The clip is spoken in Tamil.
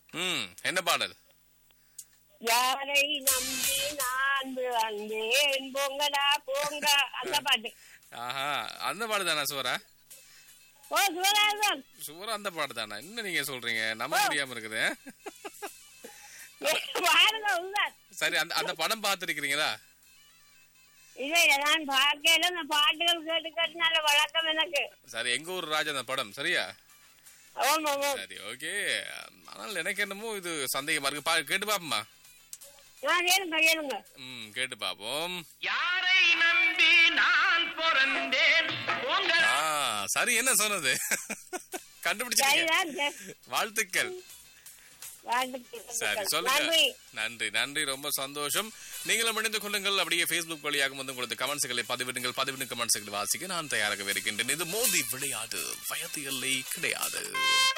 ம் என்ன பாடல் யாரை நம்பி நான் வந்தேன் பொங்கடா போங்க அந்த பாட்டு ஆஹா அந்த பாடு தானா சுவரா ஓ சிவராஜன் சுவரா அந்த பாடு தானா என்ன நீங்க சொல்றீங்க நம்ப முடியாம இருக்குது பாருங்க உண்மை சரி அந்த அந்த படம் பார்த்துருக்கிறீங்களா இல்லை நான் பார்க்கல இந்த பாட்டுகள் கேட்டு கேட்டு நல்ல வழக்கம் எனக்கு சரி எங்க ஊர் ராஜா அந்த படம் சரியா ஆமா ஆமா சரி ஓகே ஆனால் எனக்கு என்னமோ இது சந்தேகமா இருக்கு பா கேட்டு பாப்போமா நான் கேளுங்க கேளுங்க ம் கேட்டு பாப்போம் யாரை நம்பி நான் பிறந்தேன் உங்கள் ஆ சரி என்ன சொன்னது கண்டுபிடிச்சிட்டீங்க சரிதான் சரி. வாழ்த்துக்கள் வாழ்த்துக்கள். சரி சொல்லுங்க நன்றி நன்றி நன்றி ரொம்ப சந்தோஷம் நீங்களும் இணைந்து கொள்ளுங்கள் அப்படியே Facebook வழியாக வந்து உங்களது கமெண்ட்ஸ்களை பதிவிடுங்கள் பதிவிடும் கமெண்ட்ஸ்களை வாசிக்க நான் தயாராக இருக்கின்றேன் இது மோதி விளையாடு வயது எல்லை கிடையாது